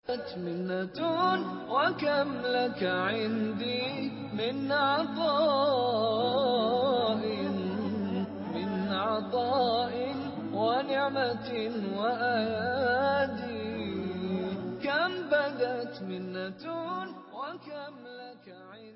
منة وكم لك عندي من عطاء من عطاء ونعمة وأيادي كم بدت منة وكم لك عندي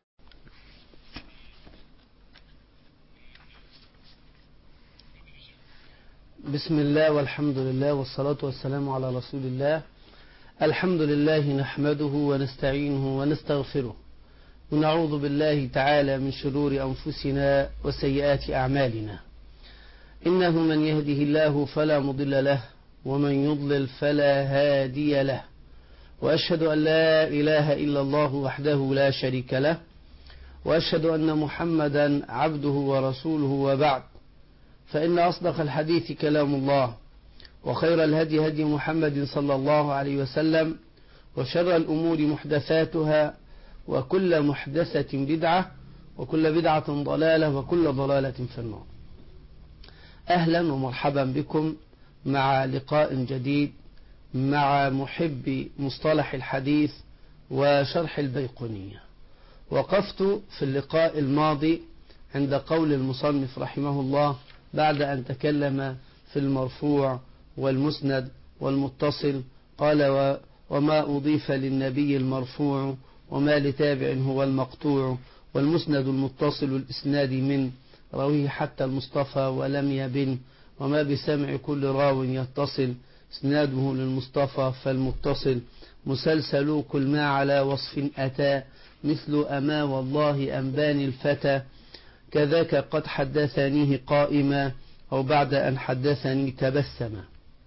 بسم الله والحمد لله والصلاة والسلام على رسول الله الحمد لله نحمده ونستعينه ونستغفره ونعوذ بالله تعالى من شرور أنفسنا وسيئات أعمالنا إنه من يهده الله فلا مضل له ومن يضلل فلا هادي له وأشهد أن لا إله إلا الله وحده لا شريك له وأشهد أن محمدا عبده ورسوله وبعد فإن أصدق الحديث كلام الله وخير الهدي هدي محمد صلى الله عليه وسلم وشر الأمور محدثاتها وكل محدثة بدعة وكل بدعة ضلالة وكل ضلالة في النار أهلا ومرحبا بكم مع لقاء جديد مع محب مصطلح الحديث وشرح البيقونية وقفت في اللقاء الماضي عند قول المصنف رحمه الله بعد أن تكلم في المرفوع والمسند والمتصل قال و وما أضيف للنبي المرفوع وما لتابع هو المقطوع والمسند المتصل الإسناد من رويه حتى المصطفى ولم يبن وما بسمع كل راو يتصل اسناده للمصطفى فالمتصل مسلسل كل ما على وصف أتى مثل أما والله أنباني الفتى كذاك قد حدثنيه قائما أو بعد أن حدثني تبسما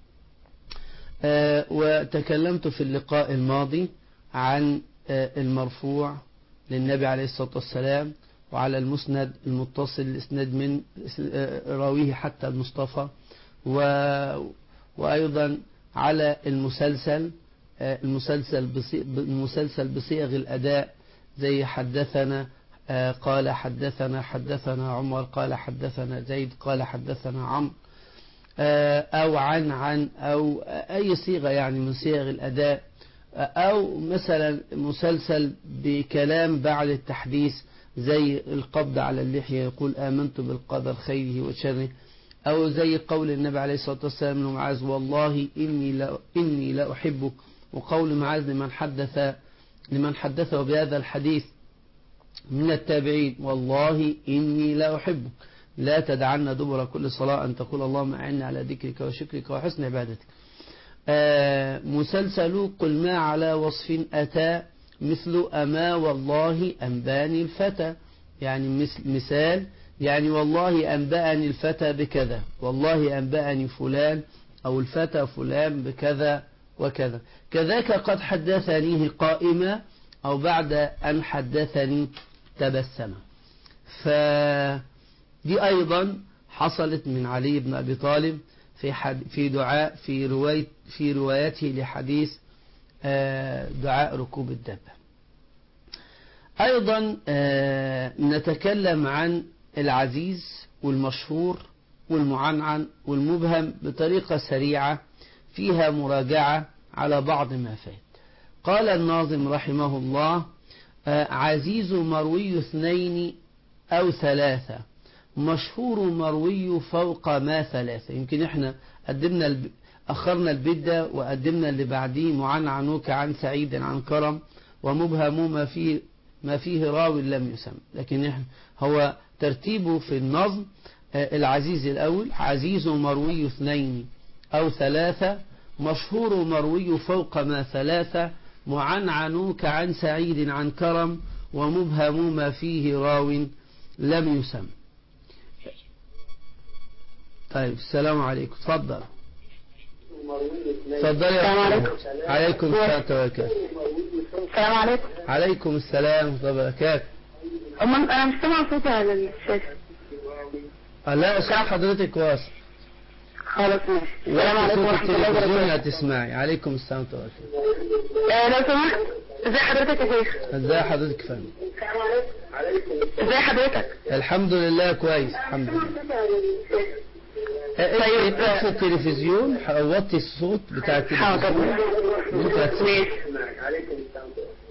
آه وتكلمت في اللقاء الماضي عن آه المرفوع للنبي عليه الصلاة والسلام وعلى المسند المتصل الاسناد من آه راويه حتى المصطفى و وأيضا على المسلسل المسلسل المسلسل بصيغ الأداء زي حدثنا قال حدثنا حدثنا عمر قال حدثنا زيد قال حدثنا عمرو أو عن عن أو أي صيغة يعني من صيغ الأداء أو مثلا مسلسل بكلام بعد التحديث زي القبض على اللحية يقول آمنت بالقدر خيره وشره أو زي قول النبي عليه الصلاة والسلام لمعاذ والله إني لا إني لا أحبك وقول معاذ لمن حدث لمن حدثه بهذا الحديث من التابعين والله إني لا أحبك لا تدعنا دبر كل صلاة أن تقول اللهم أعني على ذكرك وشكرك وحسن عبادتك آه مسلسل قل ما على وصف أتى مثل أما والله أنباني الفتى يعني مثل مثال يعني والله أنبأني الفتى بكذا والله أنبأني فلان أو الفتى فلان بكذا وكذا كذاك قد حدثنيه قائما أو بعد أن حدثني تبسم فدي أيضا حصلت من علي بن أبي طالب في حد في دعاء في رواية في روايته لحديث دعاء ركوب الدابة أيضا نتكلم عن العزيز والمشهور والمعنعن والمبهم بطريقة سريعة فيها مراجعة على بعض ما فات قال الناظم رحمه الله عزيز مروي اثنين أو ثلاثة مشهور مروي فوق ما ثلاثة يمكن احنا قدمنا الب... أخرنا البيت ده وقدمنا اللي بعديه معنعنوك عن سعيد عن كرم ومبهم ما فيه ما فيه راوي لم يسم لكن احنا هو ترتيبه في النظم العزيز الأول عزيز مروي اثنين أو ثلاثة مشهور مروي فوق ما ثلاثة معنعنوك عن سعيد عن كرم ومبهم ما فيه راو لم يسم طيب السلام عليكم تفضل تفضل السلام عليكم عليكم السلام وبركاته السلام عليكم عليكم السلام ورحمة الله وبركاته أما أنا مش سامع صوتي على الشاشة لا صوت حضرتك واصل خلاص ماشي السلام عليكم صوت ورحمة الله التلفزيون وبركاته هتسمعي عليكم السلام ورحمة الله وبركاته آه، لو سمحت ازي حضرتك يا شيخ ازي حضرتك يا فندم السلام عليكم ازي حضرتك الحمد لله كويس الحمد لله طيب. اقفل التلفزيون وطي الصوت بتاع حاضر التلفزيون وانت هتسمع. ماشي عليكم السلام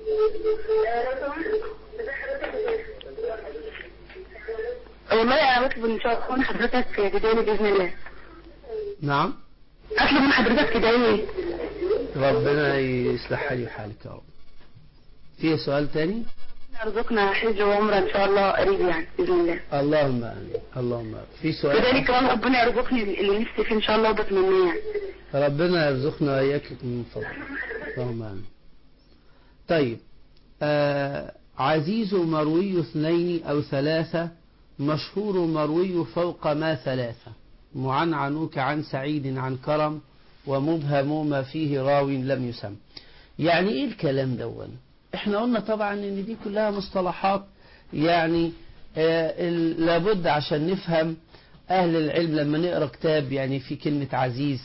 والله انا بطلب ان شاء الله من حضرتك تدعي باذن الله نعم اطلب من حضرتك تدعي ربنا يصلح حالي وحالك يا رب في سؤال تاني يرزقنا حج وعمره ان شاء الله قريب يعني باذن الله اللهم امين اللهم امين في كذلك سؤال كمان ربنا يرزقني اللي نفسي فيه ان شاء الله وبتمناه يعني ربنا يرزقنا واياك من فضله اللهم امين طيب آه عزيز مروي اثنين او ثلاثة مشهور مروي فوق ما ثلاثة معنعنوك عن سعيد عن كرم ومبهم ما فيه راو لم يسم يعني ايه الكلام دون احنا قلنا طبعا ان دي كلها مصطلحات يعني آه ال- لابد عشان نفهم اهل العلم لما نقرا كتاب يعني في كلمة عزيز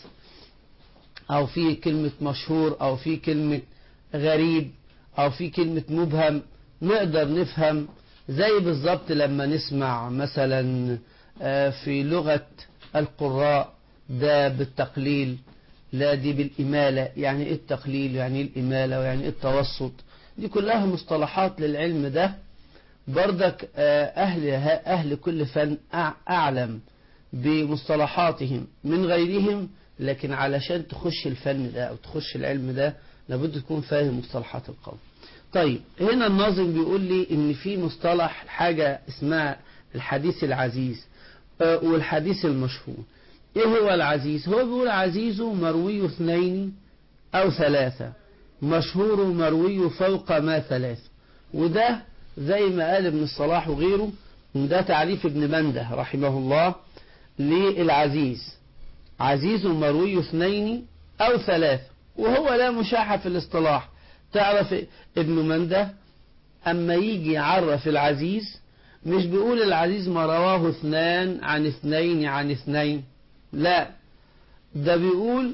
او في كلمة مشهور او في كلمة غريب او في كلمة مبهم نقدر نفهم زي بالظبط لما نسمع مثلا آه، في لغة القراء ده بالتقليل لا دي بالإمالة يعني إيه التقليل يعني إيه الإمالة ويعني إيه التوسط دي كلها مصطلحات للعلم ده بردك آه، أهل, أهل كل فن أع- أعلم بمصطلحاتهم من غيرهم لكن علشان تخش الفن ده أو تخش العلم ده لابد تكون فاهم مصطلحات القوم طيب هنا الناظم بيقول لي ان في مصطلح حاجة اسمها الحديث العزيز آه، والحديث المشهور ايه هو العزيز هو بيقول عزيز مروي اثنين او ثلاثة مشهور مروي فوق ما ثلاث وده زي ما قال ابن الصلاح وغيره ده تعريف ابن منده رحمه الله للعزيز عزيز مروي اثنين أو ثلاثة وهو لا مشاحة في الاصطلاح تعرف ابن منده أما يجي يعرف العزيز مش بيقول العزيز ما رواه اثنان عن اثنين عن اثنين لا ده بيقول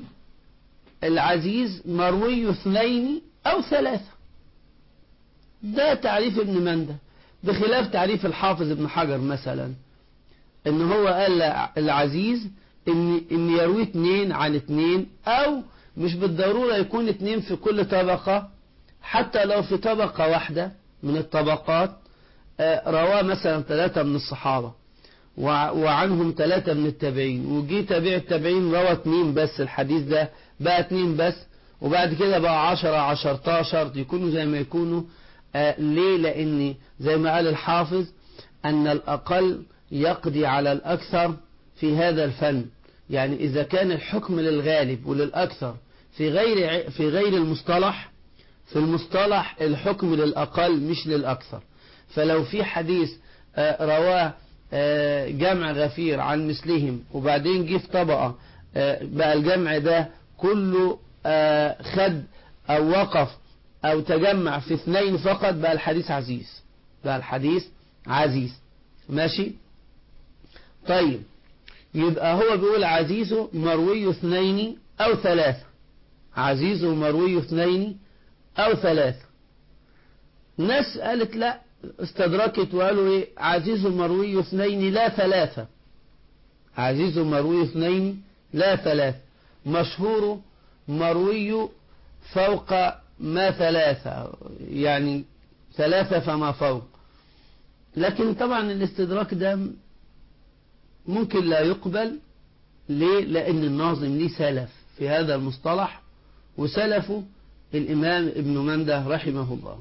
العزيز مروي اثنين أو ثلاثة ده تعريف ابن منده بخلاف تعريف الحافظ ابن حجر مثلا ان هو قال العزيز ان, إن يروي اتنين عن اتنين او مش بالضرورة يكون اتنين في كل طبقة حتى لو في طبقة واحدة من الطبقات آه، رواه مثلا ثلاثة من الصحابة وع- وعنهم ثلاثة من التابعين وجي تابع التابعين روى اتنين بس الحديث ده بقى اتنين بس وبعد كده بقى عشرة عشرتاشر يكونوا زي ما يكونوا آه، ليه لأن زي ما قال الحافظ أن الأقل يقضي على الأكثر في هذا الفن يعني إذا كان الحكم للغالب وللأكثر في غير ع- في غير المصطلح في المصطلح الحكم للأقل مش للأكثر فلو في حديث آه، رواه آه، جمع غفير عن مثلهم وبعدين جه في طبقة آه، بقى الجمع ده كله آه، خد أو وقف أو تجمع في اثنين فقط بقى الحديث عزيز بقى الحديث عزيز ماشي طيب يبقى هو بيقول عزيز مروي اثنين أو ثلاثة عزيز مروي اثنين أو ثلاثة ناس قالت لا استدركت وقالوا ايه عزيز مروي اثنين لا ثلاثة عزيز مروي اثنين لا ثلاثة مشهور مروي فوق ما ثلاثة يعني ثلاثة فما فوق لكن طبعا الاستدراك ده ممكن لا يقبل ليه لأن الناظم ليه سلف في هذا المصطلح وسلفه الإمام ابن منده رحمه الله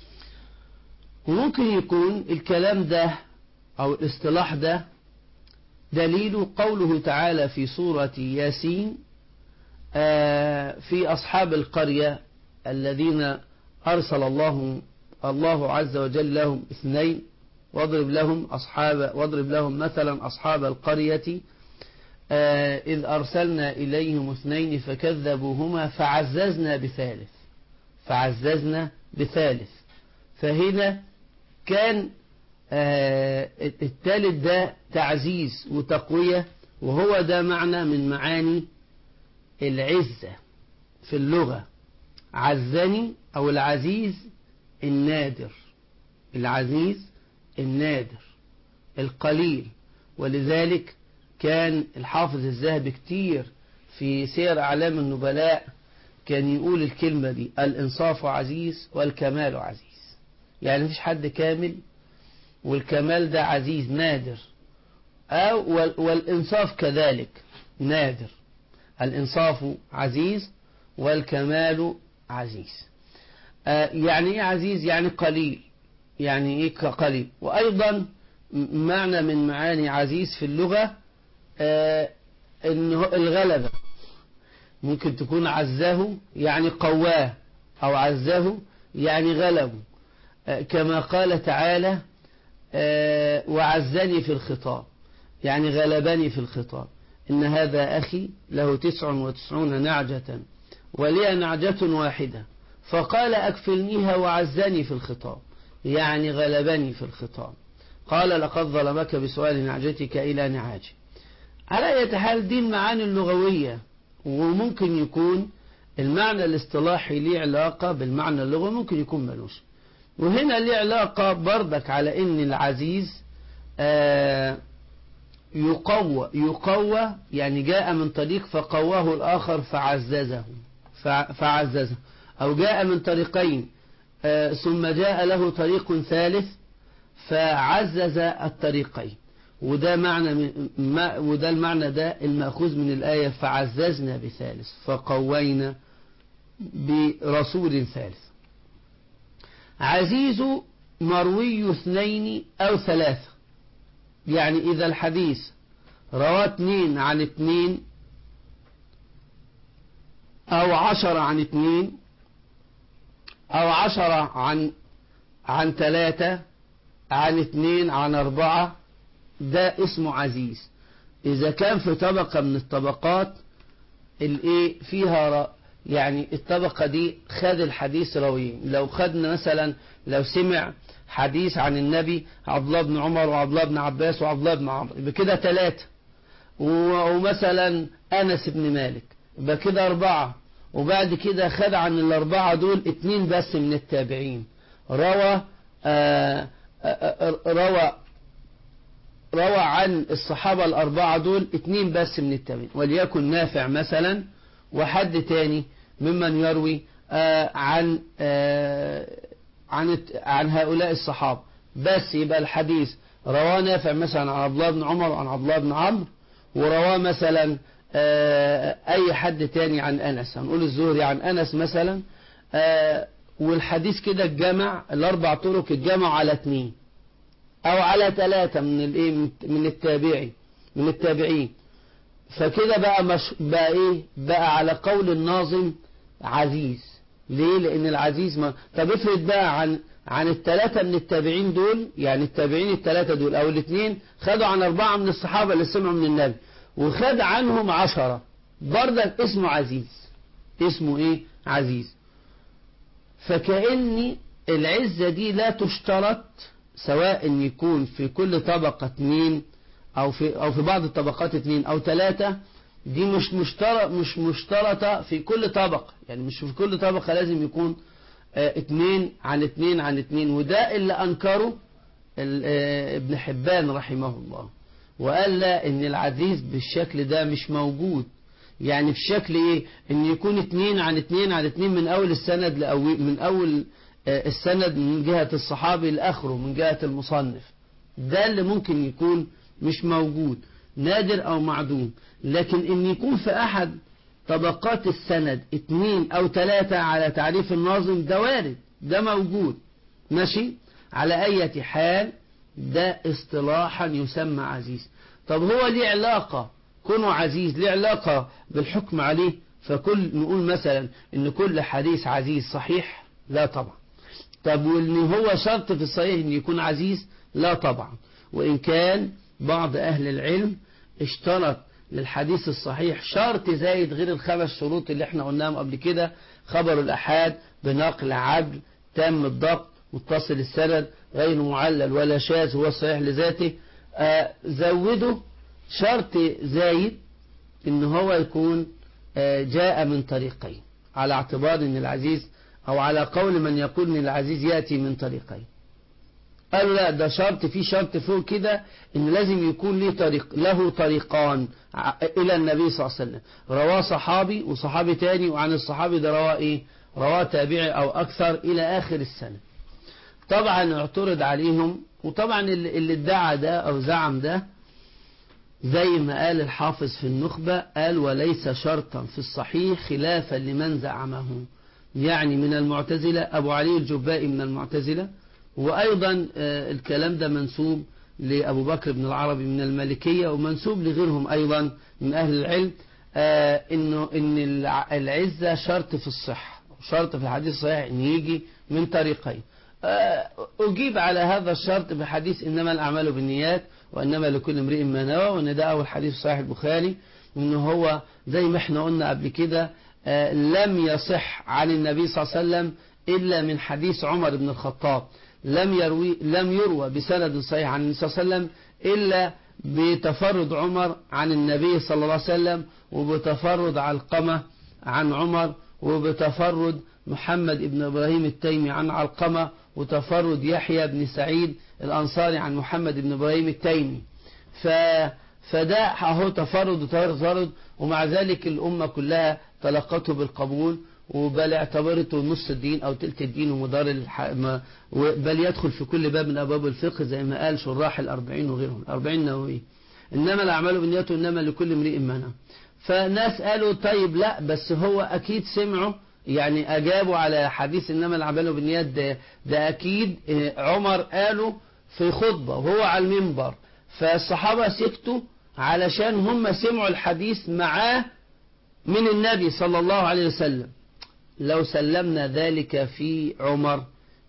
وممكن يكون الكلام ده أو الاصطلاح ده دليل قوله تعالى في سورة ياسين آه، في أصحاب القرية الذين أرسل الله الله عز وجل لهم اثنين واضرب لهم أصحاب واضرب لهم مثلا أصحاب القرية آه، إذ أرسلنا إليهم اثنين فكذبوهما فعززنا بثالث فعززنا بثالث فهنا كان آه، الثالث ده تعزيز وتقوية وهو ده معنى من معاني العزة في اللغة عزني أو العزيز النادر العزيز النادر القليل ولذلك كان الحافظ الذهبي كتير في سير أعلام النبلاء كان يقول الكلمة دي الإنصاف عزيز والكمال عزيز يعني مفيش حد كامل والكمال ده عزيز نادر أو وال- والإنصاف كذلك نادر الإنصاف عزيز والكمال عزيز آه، يعني إيه عزيز يعني قليل يعني إيه قليل وأيضا م- معنى من معاني عزيز في اللغة آه، إنه الغلبة ممكن تكون عزاه يعني قواه أو عزاه يعني غلبه آه، كما قال تعالى آه، وعزني في الخطاب يعني غلبني في الخطاب إن هذا أخي له تسع وتسعون نعجة ولي نعجة واحدة فقال أكفلنيها وعزني في الخطاب يعني غلبني في الخطاب قال لقد ظلمك بسؤال نعجتك إلى نعاجي على أي حال دي المعاني اللغوية وممكن يكون المعنى الاصطلاحي ليه علاقة بالمعنى اللغوي ممكن يكون ملوش وهنا ليه علاقة بردك على ان العزيز آه يقوى يقوى يعني جاء من طريق فقواه الآخر فعززه فع- فعززه أو جاء من طريقين آه ثم جاء له طريق ثالث فعزز الطريقين وده معنى من ما وده المعنى ده المأخوذ من الآية فعززنا بثالث فقوينا برسول ثالث عزيز مروي اثنين أو ثلاثة يعني إذا الحديث رواه اثنين عن اثنين أو عشرة عن اثنين أو عشرة عن عن ثلاثة عن اثنين عن أربعة ده اسمه عزيز إذا كان في طبقة من الطبقات الايه فيها ر- يعني الطبقة دي خد الحديث راويين لو خدنا مثلا لو سمع حديث عن النبي عبد الله بن عمر وعبد الله بن عباس وعبد الله بن عمرو يبقى كده ثلاثة و- ومثلا أنس بن مالك يبقى كده أربعة وبعد كده خد عن الأربعة دول اتنين بس من التابعين روى آه، آه، آه، روى روى عن الصحابة الأربعة دول اتنين بس من التابعين وليكن نافع مثلا وحد تاني ممن يروي آه، عن آه، عن الت- عن هؤلاء الصحابة بس يبقى الحديث رواه نافع مثلا عن عبد الله بن عمر وعن عبد الله بن عمرو ورواه مثلا آه، أي حد تاني عن أنس هنقول الزهري عن أنس مثلا آه، والحديث كده اتجمع الأربع طرق اتجمعوا على اتنين أو على ثلاثة من الإيه من- من التابعي من التابعين فكده بقى مش بقى إيه بقى على قول الناظم عزيز ليه لأن العزيز ما طب افرض بقى عن عن الثلاثة من التابعين دول يعني التابعين الثلاثة دول أو الاثنين خدوا عن أربعة من الصحابة اللي سمعوا من النبي وخد عنهم عشرة برضك اسمه عزيز اسمه إيه عزيز فكأن العزة دي لا تشترط سواء ان يكون في كل طبقة اثنين او في او في بعض الطبقات اثنين او ثلاثة دي مش مشترط مش مشترطة في كل طبقة يعني مش في كل طبقة لازم يكون آه، اثنين عن اثنين عن اثنين وده اللي انكره ال- آه، ابن حبان رحمه الله وقال لا ان العزيز بالشكل ده مش موجود يعني في شكل ايه ان يكون اتنين عن اتنين عن اتنين من اول السند لأول من اول آه، السند من جهة الصحابي لاخره من جهة المصنف ده اللي ممكن يكون مش موجود نادر او معدوم لكن ان يكون في احد طبقات السند اتنين او ثلاثة على تعريف الناظم ده وارد ده موجود ماشي على اي حال ده اصطلاحا يسمى عزيز طب هو ليه علاقة كونه عزيز ليه علاقة بالحكم عليه فكل نقول مثلا ان كل حديث عزيز صحيح لا طبعا طب وان هو شرط في الصحيح ان يكون عزيز لا طبعا وان كان بعض اهل العلم اشترط للحديث الصحيح شرط زايد غير الخمس شروط اللي احنا قلناهم قبل كده خبر الأحاد بنقل عدل تام الضبط متصل السند غير معلل ولا شاذ هو الصحيح لذاته آه زودوا شرط زايد ان هو يكون آه جاء من طريقين على اعتبار ان العزيز او على قول من يقول ان العزيز يأتي من طريقين قالوا لا ده شرط في شرط فوق كده ان لازم يكون له طريق له طريقان ع- الى النبي صلى الله عليه وسلم رواه صحابي وصحابي تاني وعن الصحابي ده رواه ايه رواه تابعي او اكثر الى اخر السنه طبعا اعترض عليهم وطبعا اللي اللي ادعى ده او زعم ده زي ما قال الحافظ في النخبة قال وليس شرطا في الصحيح خلافا لمن زعمه يعني من المعتزلة أبو علي الجبائي من المعتزلة وأيضا آه، الكلام ده منسوب لأبو بكر بن العربي من المالكية ومنسوب لغيرهم أيضا من أهل العلم آه، إنه إن الع- العزة شرط في الصحة شرط في الحديث الصحيح إن يجي من طريقين آه، أجيب على هذا الشرط بحديث إنما الأعمال بالنيات وإنما لكل امرئ ما نوى وإن ده أول حديث في صحيح البخاري إنه هو زي ما احنا قلنا قبل كده آه، لم يصح عن النبي صلى الله عليه وسلم إلا من حديث عمر بن الخطاب لم يروي لم يروى بسند صحيح عن النبي صلى الله عليه وسلم إلا بتفرد عمر عن النبي صلى الله عليه وسلم وبتفرد علقمة عن عمر وبتفرد محمد بن إبراهيم التيمي عن علقمة وتفرد يحيى بن سعيد الأنصاري عن محمد بن إبراهيم التيمي ف فده اهو تفرد وتفرد وتفرد ومع ذلك الأمة كلها تلقته بالقبول وبل اعتبرته نص الدين أو تلت الدين ومدار الح... ما... و- بل يدخل في كل باب من أبواب الفقه زي ما قال شراح الأربعين وغيرهم الأربعين نووية إنما الأعمال بالنيات وإنما لكل امرئ ما نوى فناس قالوا طيب لا بس هو أكيد سمعوا يعني أجابوا على حديث إنما الأعمال بالنيات ده, ده أكيد آه، عمر قالوا في خطبة وهو على المنبر فالصحابة سكتوا علشان هم سمعوا الحديث معاه من النبي صلى الله عليه وسلم لو سلمنا ذلك في عمر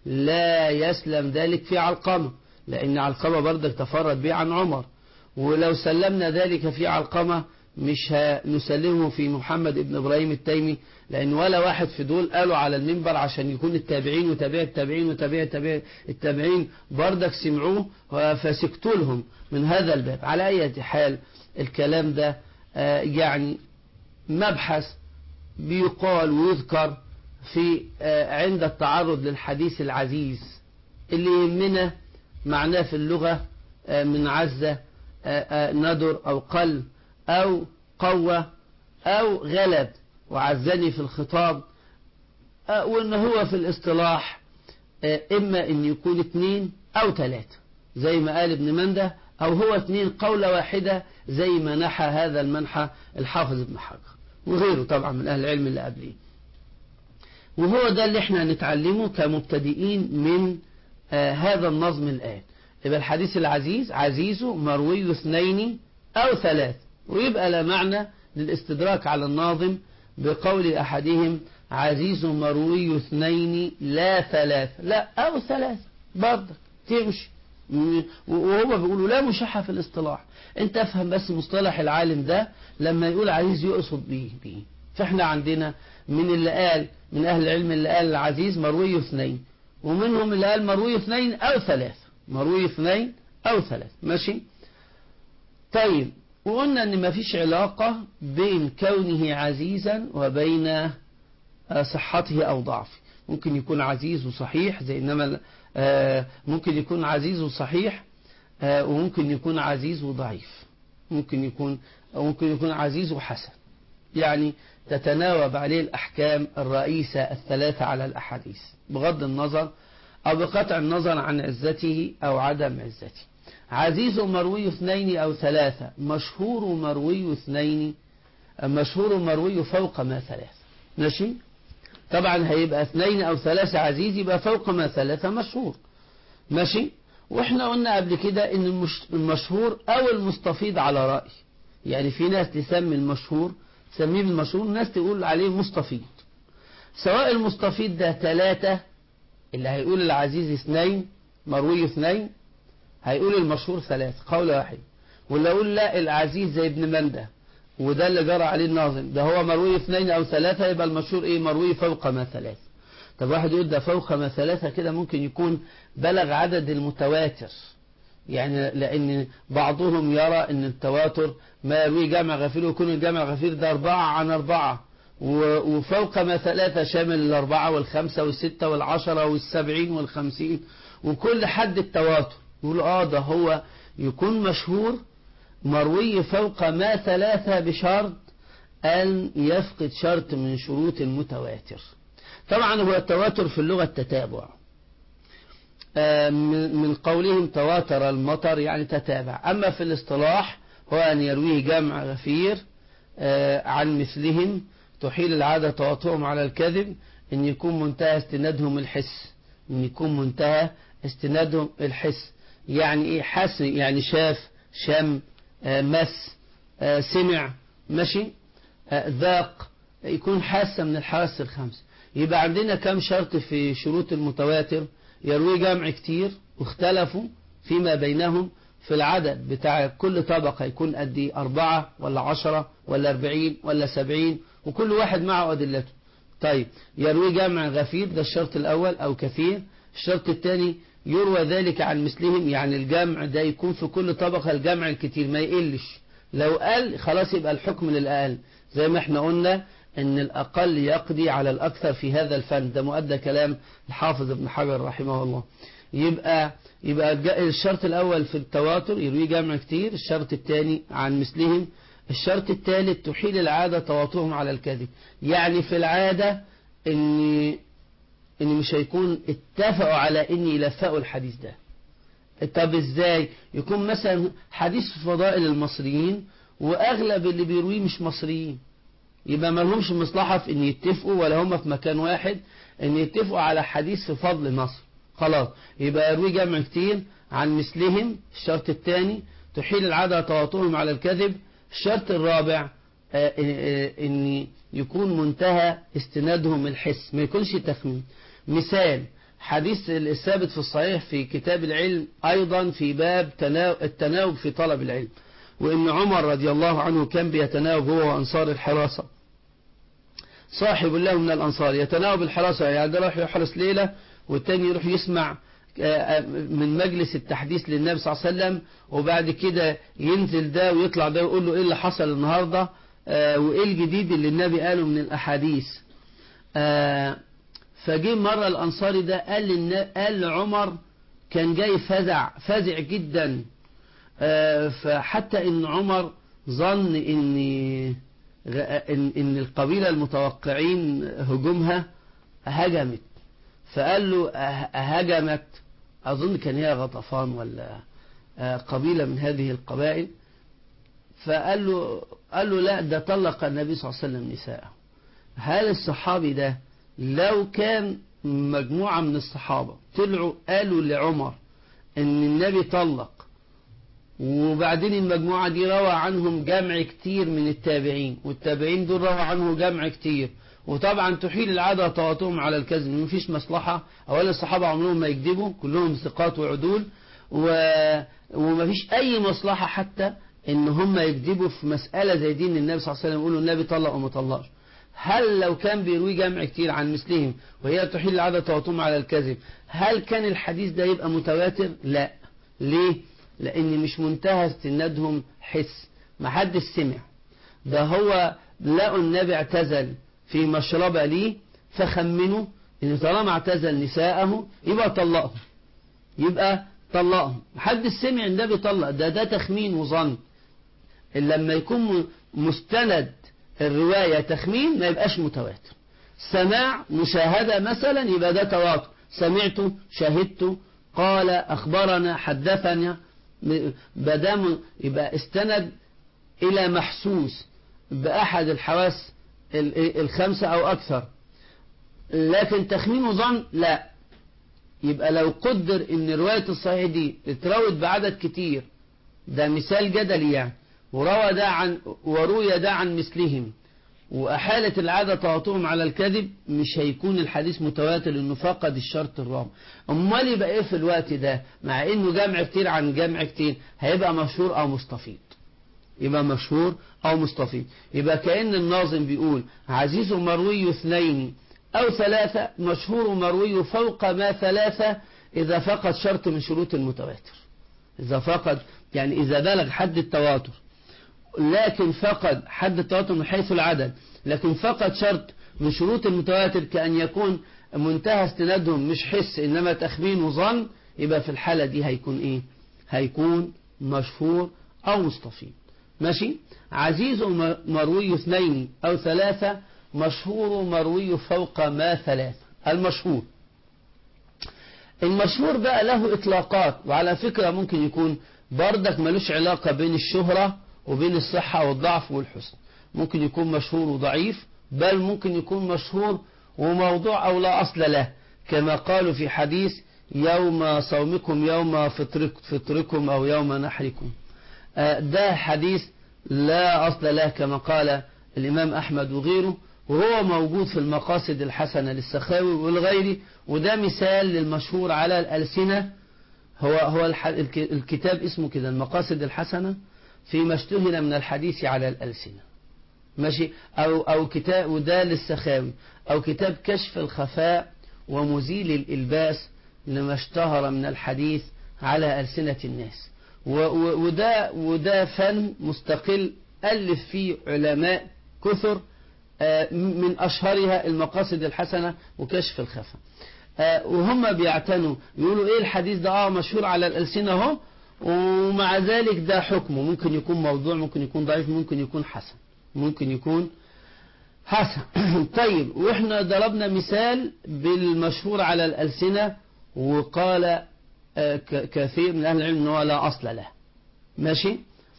لا يسلم ذلك في علقمة لأن علقمة برضك تفرد به عن عمر ولو سلمنا ذلك في علقمة مش نسلمه في محمد ابن إبراهيم التيمي لأن ولا واحد في دول قالوا على المنبر عشان يكون التابعين وتابع التابعين وتابع التابع التابعين بردك سمعوه فسكتوا لهم من هذا الباب على أي حال الكلام ده آه، يعني مبحث بيقال ويذكر في آه، عند التعرض للحديث العزيز اللي يهمنا معناه في اللغة آه، من عزة آه، آه، ندر أو قل أو قوة أو غلب وعزني في الخطاب آه، وإن هو في الاصطلاح آه، إما أن يكون اثنين أو ثلاثة زي ما قال ابن منده أو هو اثنين قولة واحدة زي ما نحى هذا المنحى الحافظ ابن حجر وغيره طبعا من أهل العلم اللي قبليه وهو ده اللي احنا نتعلمه كمبتدئين من آه هذا النظم الآن يبقى الحديث العزيز عزيز مروي اثنين أو ثلاث ويبقى لا معنى للاستدراك على الناظم بقول أحدهم عزيز مروي اثنين لا ثلاث لا أو ثلاث برضه تمشي وهو بيقولوا لا مشحة في الاصطلاح انت افهم بس مصطلح العالم ده لما يقول عزيز يقصد بيه بيه فاحنا عندنا من اللي قال من اهل العلم اللي قال العزيز مروي اثنين ومنهم اللي قال مروي اثنين او ثلاث مروي اثنين او ثلاث ماشي طيب وقلنا ان مفيش علاقة بين كونه عزيزا وبين صحته او ضعفه ممكن يكون عزيز وصحيح زي انما آه ممكن يكون عزيز وصحيح آه وممكن يكون عزيز وضعيف ممكن يكون أو ممكن يكون عزيز وحسن يعني تتناوب عليه الأحكام الرئيسة الثلاثة على الأحاديث بغض النظر أو بقطع النظر عن عزته أو عدم عزته عزيز مروي اثنين أو ثلاثة مشهور مروي اثنين مشهور مروي فوق ما ثلاثة ماشي طبعا هيبقى اثنين او ثلاثة عزيز يبقى فوق ما ثلاثة مشهور ماشي واحنا قلنا قبل كده ان المش... المشهور او المستفيض على رأي يعني في ناس تسمي المشهور تسميه بالمشهور ناس تقول عليه مستفيض سواء المستفيض ده ثلاثة اللي هيقول العزيز اثنين مروي اثنين هيقول المشهور ثلاثة قول واحد واللي يقول لا العزيز زي ابن منده وده اللي جرى عليه الناظم ده هو مروي اثنين او ثلاثة يبقى المشهور ايه مروي فوق ما ثلاثة طب واحد يقول ده فوق ما ثلاثة كده ممكن يكون بلغ عدد المتواتر يعني لان بعضهم يرى ان التواتر ما يروي جمع غفير ويكون الجمع غفير ده اربعة عن اربعة و- وفوق ما ثلاثة شامل الأربعة والخمسة والستة والعشرة والسبعين والخمسين وكل حد التواتر يقول آه ده هو يكون مشهور مروي فوق ما ثلاثة بشرط أن يفقد شرط من شروط المتواتر طبعا هو التواتر في اللغة التتابع آه، من من قولهم تواتر المطر يعني تتابع أما في الاصطلاح هو أن يرويه جمع غفير آه، عن مثلهم تحيل العادة تواطؤهم على الكذب أن يكون منتهى استنادهم الحس أن يكون منتهى استنادهم الحس يعني إيه حس يعني شاف شم آه، مس آه، سمع ماشي آه، ذاق يكون حاسة من الحواس الخمس يبقى عندنا كم شرط في شروط المتواتر يروي جمع كتير واختلفوا فيما بينهم في العدد بتاع كل طبقة يكون قد ايه أربعة ولا عشرة ولا أربعين ولا سبعين وكل واحد معه أدلته طيب يروي جمع غفير ده الشرط الأول أو كثير الشرط الثاني يروى ذلك عن مثلهم يعني الجمع ده يكون في كل طبقة الجمع الكتير ما يقلش لو قل خلاص يبقى الحكم للأقل زي ما احنا قلنا ان الأقل يقضي على الأكثر في هذا الفن ده مؤدى كلام الحافظ ابن حجر رحمه الله يبقى يبقى الج- الشرط الأول في التواتر يروي جمع كتير الشرط الثاني عن مثلهم الشرط الثالث تحيل العادة تواطؤهم على الكذب يعني في العادة ان ان مش هيكون اتفقوا على ان يلفقوا الحديث ده طب ازاي يكون مثلا حديث في فضائل المصريين واغلب اللي بيرويه مش مصريين يبقى ما لهمش مصلحة في ان يتفقوا ولا هم في مكان واحد ان يتفقوا على حديث في فضل مصر خلاص يبقى يروي جمع كتير عن مثلهم الشرط الثاني تحيل العادة تواطؤهم على الكذب الشرط الرابع آه، آه، ان يكون منتهى استنادهم الحس ما يكونش تخمين مثال حديث الثابت في الصحيح في كتاب العلم أيضا في باب تنا- التناوب في طلب العلم وإن عمر رضي الله عنه كان بيتناوب هو وأنصار الحراسة صاحب له من الأنصار يتناوب الحراسة يعني ده راح يحرس ليلة والتاني يروح يسمع آه، من مجلس التحديث للنبي صلى الله عليه وسلم وبعد كده ينزل ده ويطلع ده ويقول له ايه اللي حصل النهاردة آه، وايه الجديد اللي النبي قاله من الأحاديث آه، فجه مرة الأنصاري ده قال للنا- قال لعمر كان جاي فزع فزع جدا آه، فحتى ان عمر ظن ان غ- ان إن القبيلة المتوقعين هجومها هجمت فقال له أه- هجمت اظن كان هي غطفان ولا آه، قبيلة من هذه القبائل فقال له قال له لا ده طلق النبي صلى الله عليه وسلم نساءه هل الصحابي ده لو كان مجموعة من الصحابة طلعوا قالوا لعمر ان النبي طلق وبعدين المجموعة دي روى عنهم جمع كتير من التابعين والتابعين دول روى عنه جمع كتير وطبعا تحيل العادة تواطؤهم على الكذب مفيش مصلحة أولا الصحابة عمرهم ما يكذبوا كلهم ثقات وعدول و... ومفيش أي مصلحة حتى إن هم يكذبوا في مسألة زي دي إن النبي صلى الله عليه وسلم يقولوا النبي طلق وما طلقش هل لو كان بيروي جمع كتير عن مثلهم وهي تحيل العادة تواطؤهم على الكذب هل كان الحديث ده يبقى متواتر؟ لا ليه؟ لأن مش منتهى استنادهم حس ما حدش سمع ده هو لقوا النبي اعتزل في مشربة ليه فخمنوا ان طالما اعتزل نساءه يبقى طلقهم يبقى طلقهم محدش سمع النبي طلق ده ده تخمين وظن لما يكون م- مستند الرواية تخمين ما يبقاش متواتر سماع مشاهدة مثلا يبقى ده تواتر سمعته شاهدته قال أخبرنا حدثنا بدام يبقى استند إلى محسوس بأحد الحواس ال- الخمسة أو أكثر لكن تخمين وظن لا يبقى لو قدر ان رواية الصحيح دي اتروت بعدد كتير ده مثال جدلي يعني وروى ده عن وروي ده عن مثلهم وأحالت العادة تواطؤهم على الكذب مش هيكون الحديث متواتر لأنه فقد الشرط الرابع أمال يبقى إيه في الوقت ده مع إنه جمع كتير عن جمع كتير هيبقى مشهور أو مستفيض يبقى مشهور أو مستفيض يبقى كأن الناظم بيقول عزيز مروي اثنين أو ثلاثة مشهور مروي فوق ما ثلاثة إذا فقد شرط من شروط المتواتر إذا فقد يعني إذا بلغ حد التواتر لكن فقد حد التواتر من حيث العدد لكن فقد شرط من شروط المتواتر كأن يكون منتهى استنادهم مش حس إنما تخمين وظن يبقى في الحالة دي هيكون إيه هيكون مشهور أو مستفيض ماشي عزيز مروي اثنين أو ثلاثة مشهور مروي فوق ما ثلاثة المشهور المشهور بقى له إطلاقات وعلى فكرة ممكن يكون بردك ملوش علاقة بين الشهرة وبين الصحة والضعف والحسن ممكن يكون مشهور وضعيف بل ممكن يكون مشهور وموضوع أو لا أصل له كما قالوا في حديث يوم صومكم يوم فطرك فطركم أو يوم نحركم ده حديث لا أصل له كما قال الإمام أحمد وغيره وهو موجود في المقاصد الحسنة للسخاوي والغيري وده مثال للمشهور على الألسنة هو هو الكتاب اسمه كده المقاصد الحسنة فيما اشتهر من الحديث على الألسنة ماشي أو أو كتاب وده للسخاوي أو كتاب كشف الخفاء ومزيل الإلباس لما اشتهر من الحديث على ألسنة الناس وده وده فن مستقل ألف فيه علماء كثر من أشهرها المقاصد الحسنة وكشف الخفاء وهم بيعتنوا يقولوا ايه الحديث ده اه مشهور على الألسنة اهو ومع ذلك ده حكمه ممكن يكون موضوع ممكن يكون ضعيف ممكن يكون حسن ممكن يكون حسن طيب واحنا ضربنا مثال بالمشهور على الألسنة وقال كثير من أهل العلم ان هو لا أصل له ماشي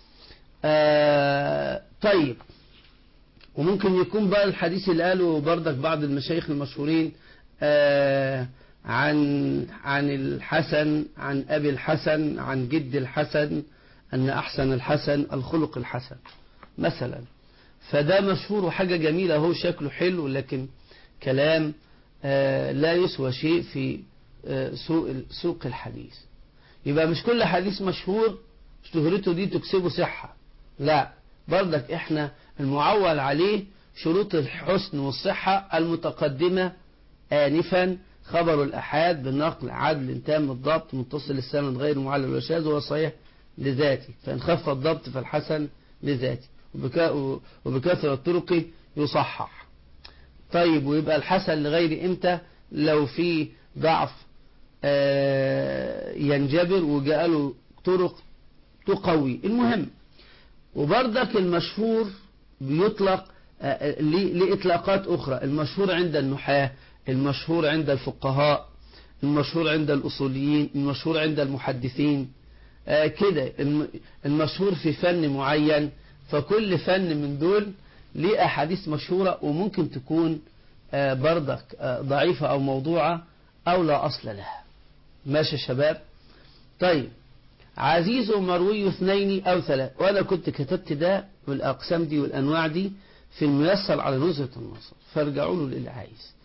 آه طيب وممكن يكون بقى الحديث اللي قاله بردك بعض المشايخ المشهورين آه عن عن الحسن عن أبي الحسن عن جد الحسن أن أحسن الحسن الخلق الحسن مثلا فده مشهور وحاجة جميلة هو شكله حلو لكن كلام آه لا يسوى شيء في آه سوق سوق الحديث يبقى مش كل حديث مشهور شهرته دي تكسبه صحة لا برضك احنا المعول عليه شروط الحسن والصحة المتقدمة آنفا خبر الأحاد بالنقل عدل تام الضبط متصل السند غير معلل ولا شاذ وهو صحيح لذاته فإن خف الضبط فالحسن لذاته وبكثرة الطرق يصحح طيب ويبقى الحسن لغير امتى لو في ضعف ينجبر وجاء له طرق تقوي المهم وبردك المشهور بيطلق لإطلاقات أخرى المشهور عند النحاة المشهور عند الفقهاء المشهور عند الأصوليين المشهور عند المحدثين كده المشهور في فن معين فكل فن من دول ليه أحاديث مشهورة وممكن تكون بردك ضعيفة أو موضوعة أو لا أصل لها ماشي شباب طيب عزيز مروي اثنين أو ثلاث وأنا كنت كتبت ده والأقسام دي والأنواع دي في الميسر على نزهة النصر فارجعوا له للي عايز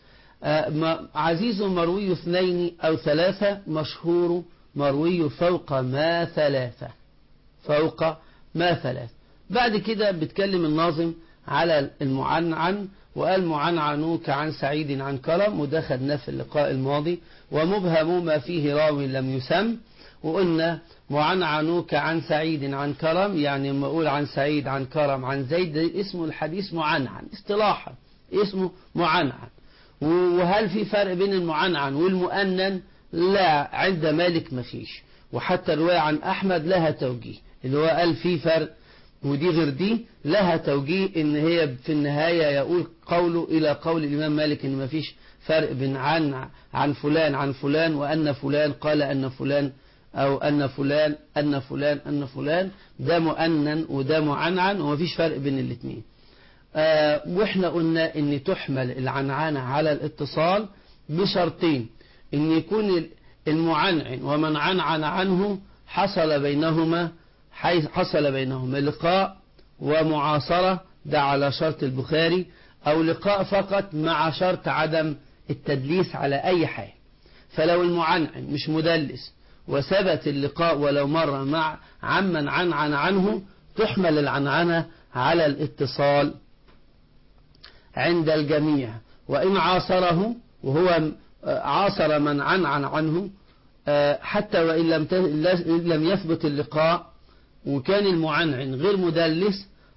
عزيز مروي اثنين أو ثلاثة مشهور مروي فوق ما ثلاثة فوق ما ثلاثة بعد كده بتكلم الناظم على المعنعن وقال معنعنوك عن سعيد عن كرم وده خدناه في اللقاء الماضي ومبهم ما فيه راوي لم يسم وقلنا معنعنوك عن سعيد عن كرم يعني لما أقول عن سعيد عن كرم عن زيد اسمه الحديث معنعن اصطلاحا اسمه معنعن وهل في فرق بين المعنعن والمؤنن لا عند مالك مفيش وحتى الرواية عن أحمد لها توجيه اللي هو قال في فرق ودي غير دي لها توجيه ان هي في النهاية يقول قوله الى قول الامام مالك ان مفيش فرق بين عن عن فلان عن فلان وان فلان قال ان فلان او ان فلان ان فلان ان فلان ده مؤنن وده معنعن ومفيش فرق بين الاثنين آه واحنا قلنا ان تحمل العنعنة على الاتصال بشرطين ان يكون المعنعن ومن عنعن عنه حصل بينهما حصل بينهما لقاء ومعاصرة ده على شرط البخاري أو لقاء فقط مع شرط عدم التدليس على أي حال فلو المعنعن مش مدلس وثبت اللقاء ولو مرة مع عمن عنعن عنه تحمل العنعنة على الاتصال عند الجميع وإن عاصره وهو عاصر من عنعن عنه حتى وإن لم لم يثبت اللقاء وكان المعنعن غير مدلس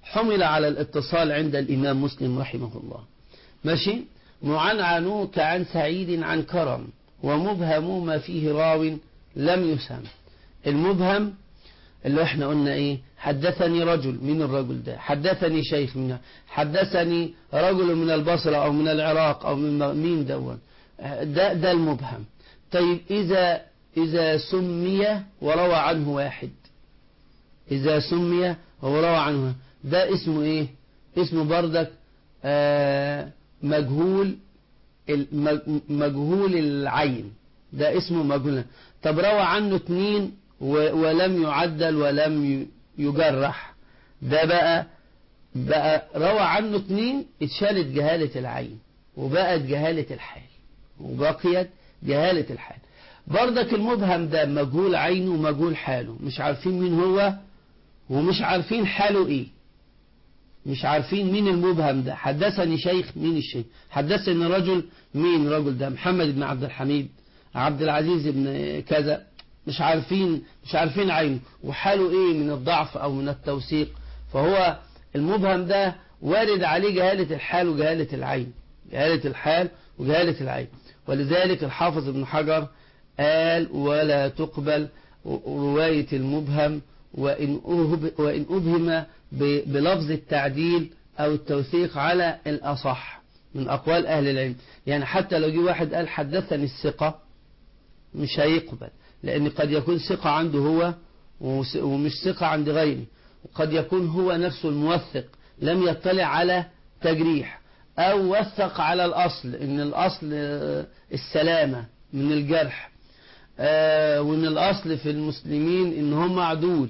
حمل على الاتصال عند الإمام مسلم رحمه الله ماشي معنعنوك عن سعيد عن كرم ومبهم ما فيه راو لم يسم المبهم اللي احنا قلنا ايه حدثني رجل من الرجل ده حدثني شيخ من حدثني رجل من البصرة او من العراق او من مين دون ده, ده المبهم طيب اذا اذا سمي وروى عنه واحد اذا سمي وروى عنه ده اسمه ايه اسمه بردك آه مجهول مجهول العين ده اسمه مجهول طب روى عنه اتنين ولم يعدل ولم يجرح ده بقى بقى روى عنه اتنين اتشالت جهالة العين وبقت جهالة الحال وبقيت جهالة الحال برضك المبهم ده مجهول عينه ومجهول حاله مش عارفين مين هو ومش عارفين حاله ايه مش عارفين مين المبهم ده حدثني شيخ مين الشيخ حدثني رجل مين رجل ده محمد بن عبد الحميد عبد العزيز بن كذا مش عارفين مش عارفين عينه وحاله ايه من الضعف او من التوثيق فهو المبهم ده وارد عليه جهالة الحال وجهالة العين جهالة الحال وجهالة العين ولذلك الحافظ ابن حجر قال ولا تقبل رواية المبهم وإن, وإن أبهم بلفظ التعديل أو التوثيق على الأصح من أقوال أهل العلم يعني حتى لو جه واحد قال حدثني الثقة مش هيقبل لأن قد يكون ثقة عنده هو ومش ثقة عند غيره وقد يكون هو نفسه الموثق لم يطلع على تجريح أو وثق على الأصل إن الأصل السلامة من الجرح وإن الأصل في المسلمين إن هم عدول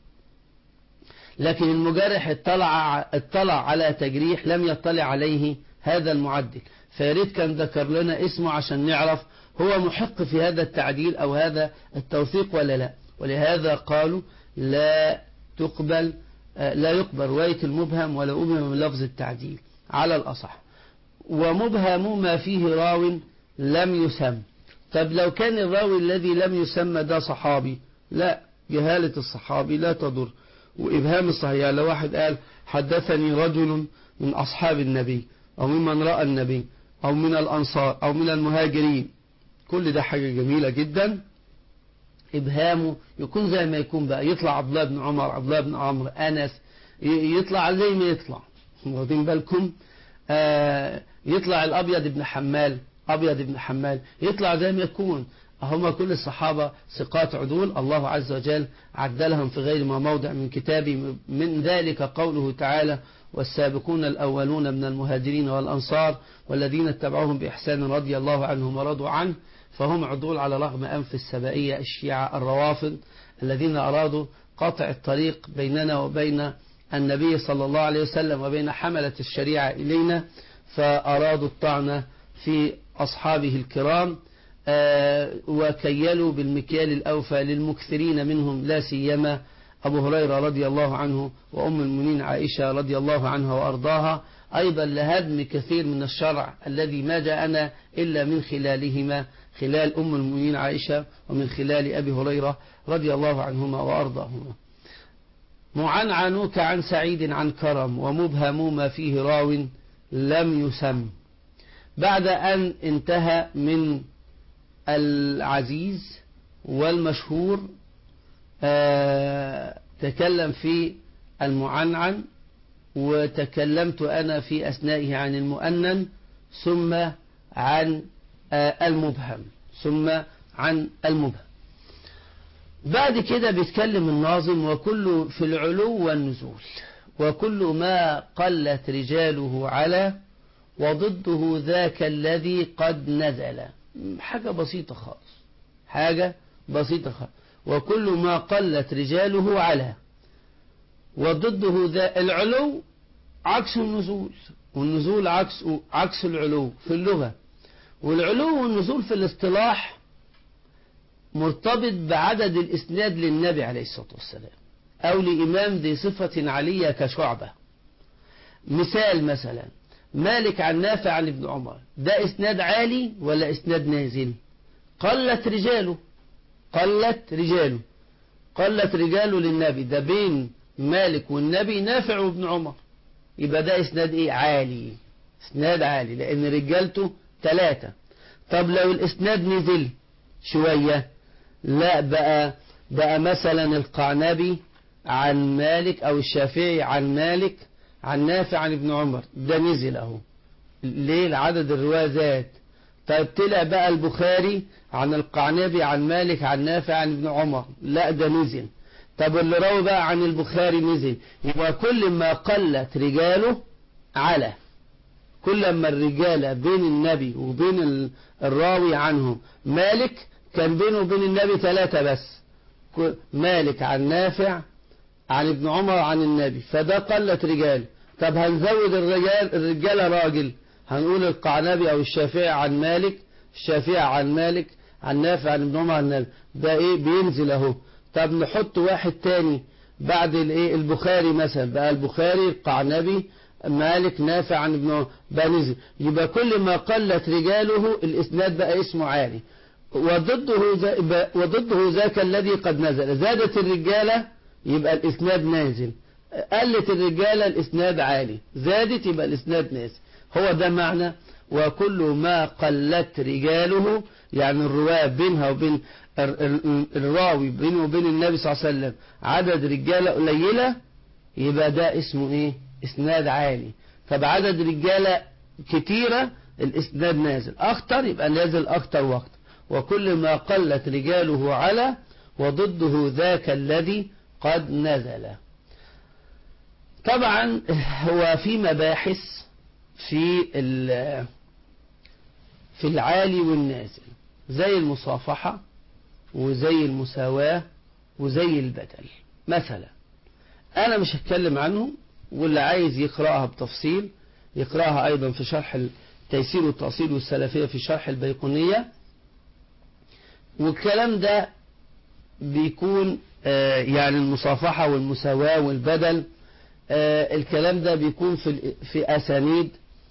لكن المجرح اطلع, اطلع على تجريح لم يطلع عليه هذا المعدل فياريت كان ذكر لنا اسمه عشان نعرف هو محق في هذا التعديل أو هذا التوثيق ولا لا ولهذا قالوا لا تقبل لا يقبل رواية المبهم ولا أبهم من لفظ التعديل على الأصح ومبهم ما فيه راو لم يسم طب لو كان الراوي الذي لم يسمى ده صحابي لا جهالة الصحابي لا تضر وإبهام الصحيح يعني لو واحد قال حدثني رجل من أصحاب النبي أو ممن رأى النبي أو من الأنصار أو من المهاجرين كل ده حاجة جميلة جدا إبهامه يكون زي ما يكون بقى يطلع عبد الله بن عمر عبد الله بن عمرو أنس يطلع زي ما يطلع واخدين بالكم آه يطلع الأبيض بن حمال أبيض بن حمال يطلع زي ما يكون هم كل الصحابة ثقات عدول الله عز وجل عدلهم في غير ما موضع من كتابه من ذلك قوله تعالى والسابقون الأولون من المهاجرين والأنصار والذين اتبعوهم بإحسان رضي الله عنهم ورضوا عنه فهم عدول على رغم أنف السبائية الشيعة الروافض الذين أرادوا قطع الطريق بيننا وبين النبي صلى الله عليه وسلم وبين حملة الشريعة إلينا فأرادوا الطعن في أصحابه الكرام وكيلوا بالمكيال الأوفى للمكثرين منهم لا سيما أبو هريرة رضي الله عنه وأم المؤمنين عائشة رضي الله عنها وأرضاها أيضا لهدم كثير من الشرع الذي ما جاءنا إلا من خلالهما خلال أم المؤمنين عائشة ومن خلال أبي هريرة رضي الله عنهما وأرضاهما معنعنوك عن سعيد عن كرم ومبهم ما فيه راو لم يسم بعد أن انتهى من العزيز والمشهور آه تكلم في المعنعن وتكلمت أنا في أثنائه عن المؤنن ثم عن آه المبهم ثم عن المبهم بعد كده بيتكلم الناظم وكل في العلو والنزول وكل ما قلت رجاله على وضده ذاك الذي قد نزل حاجة بسيطة خالص حاجة بسيطة خالص وكل ما قلت رجاله على وضده ذا العلو عكس النزول والنزول عكس عكس العلو في اللغة والعلو والنزول في الاصطلاح مرتبط بعدد الإسناد للنبي عليه الصلاة والسلام أو لإمام ذي صفة علية كشعبة مثال مثلا مالك عن نافع عن ابن عمر ده إسناد عالي ولا إسناد نازل قلت رجاله قلت رجاله قلت رجاله للنبي ده بين مالك والنبي نافع وابن عمر يبقى ده اسناد ايه عالي اسناد عالي لان رجالته ثلاثة طب لو الاسناد نزل شوية لا بقى بقى مثلا القعنبي عن مالك او الشافعي عن مالك عن نافع عن ابن عمر ده نزل اهو ليه عدد الرواية زاد طيب طلع بقى البخاري عن القعنبي عن مالك عن نافع عن ابن عمر لا ده نزل طب اللي روى بقى عن البخاري نزل يبقى كل ما قلت رجاله على كل ما الرجالة بين النبي وبين الراوي عنه مالك كان بينه وبين النبي ثلاثة بس مالك عن نافع عن ابن عمر عن النبي فده قلت رجال طب هنزود الرجال الرجالة راجل هنقول القعنبي او الشافعي عن مالك الشافعي عن مالك عن نافع عن ابن عمر عن النبي ده ايه بينزل اهو طب نحط واحد تاني بعد الايه البخاري مثلا بقى البخاري القعنبي مالك نافع عن ابن عمر بقى نزل يبقى كل ما قلت رجاله الاسناد بقى اسمه عالي وضده ذا وضده ذاك الذي قد نزل زادت الرجاله يبقى الاسناد نازل قلت الرجاله الاسناد عالي زادت يبقى الاسناد نازل هو ده معنى وكل ما قلت رجاله يعني الرواة بينها وبين الراوي بينه وبين النبي صلى الله عليه وسلم عدد رجالة قليلة يبقى ده اسمه ايه اسناد عالي فبعدد رجالة كتيرة الاسناد نازل اخطر يبقى نازل اكتر وقت وكل ما قلت رجاله على وضده ذاك الذي قد نزل طبعا هو في مباحث في في العالي والنازل زي المصافحة وزي المساواة وزي البدل مثلا أنا مش هتكلم عنه واللي عايز يقرأها بتفصيل يقرأها أيضا في شرح التيسير والتأصيل والسلفية في شرح البيقونية والكلام ده بيكون يعني المصافحة والمساواة والبدل الكلام ده بيكون في في أسانيد